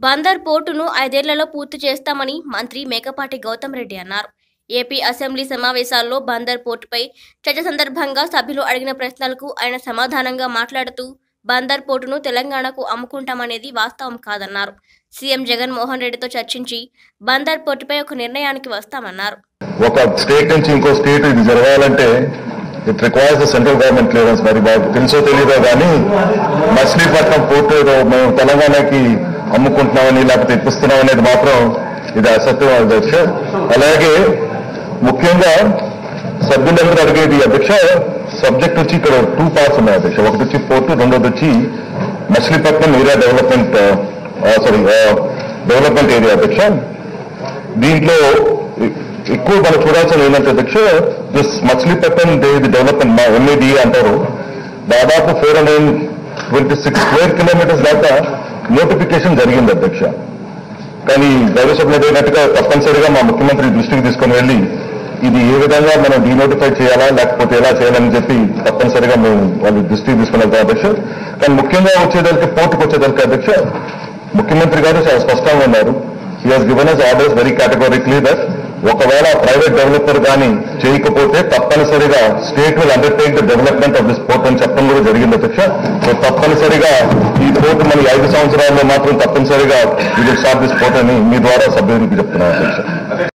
బందర్ పోర్టును ఐదేళ్లలో పూర్తి చేస్తామని మంత్రి మేకపాటి గౌతమ్ రెడ్డి అన్నారు ఏపీ అసెంబ్లీ సమావేశాల్లో బందర్ పోర్టుపై చర్చ సందర్భంగా సభ్యులు అడిగిన ప్రశ్నలకు ఆయన సమాధానంగా మాట్లాడుతూ బందర్ పోర్టును తెలంగాణకు అమ్ముకుంటామనేది వాస్తవం కాదన్నారు సీఎం జగన్మోహన్ రెడ్డితో చర్చించి బందర్ పోర్టుపై ఒక నిర్ణయానికి వస్తామన్నారు ఒక స్టేట్ నుంచి ఇంకో స్టేట్ ఇది జరగాలంటే it requires the central government clearance మరి బాగా తెలుసో తెలియదో కానీ మచిలీపట్నం పోర్టు ఏదో మేము తెలంగాణకి అమ్ముకుంటున్నామని లేకపోతే ఇప్పిస్తున్నాం అనేది మాత్రం ఇది అసత్యం అధ్యక్ష అలాగే ముఖ్యంగా సభ్యులందరూ అడిగేది అధ్యక్ష సబ్జెక్ట్ వచ్చి ఇక్కడ టూ పార్ట్స్ ఉన్నాయి అధ్యక్ష ఒకటి వచ్చి పోర్టు రెండోది వచ్చి Machilipatnam area development sorry development area అధ్యక్ష దీంట్లో ఎ- ఎక్కువ మనం చూడాల్సిన ఏంటంటే అధ్యక్ష దిస్ మచిలీపట్నం ఇది డెవలప్మెంట్ మా ఎంఏడి అంటారు దాదాపు four hundred twenty six square kilometres దాకా నోటిఫికేషన్ జరిగింది అధ్యక్ష కానీ దైవసభ్యులు అయినట్టుగా తప్పనిసరిగా మా ముఖ్యమంత్రి దృష్టికి తీసుకొని వెళ్ళి ఇది ఏ విధంగా మనం డీనోటిఫై చేయాలా లేకపోతే ఎలా చేయాలని చెప్పి తప్పనిసరిగా మేము వాళ్ళ దృష్టికి తీసుకుని వెళ్తాం అధ్యక్ష కానీ ముఖ్యంగా వచ్చేదానికి పోర్టుకు వచ్చేదానికి అధ్యక్ష ముఖ్యమంత్రి గారు చాలా స్పష్టంగా ఉన్నారు he has given us orders very categorically that ఒకవేళ ప్రైవేట్ డెవలపర్ కానీ చేయకపోతే తప్పనిసరిగా state will undertake the development of this port అని చెప్పడం కూడా జరిగింది అధ్యక్ష సో తప్పనిసరిగా ఈ పోర్ట్ మన ఈ ఐదు సంవత్సరాల్లో మాత్రం తప్పనిసరిగా ఇది స్టార్ట్ దిస్ పోర్ట్ అని మీ ద్వారా సభ్యునికి చెప్తున్నాను అధ్యక్ష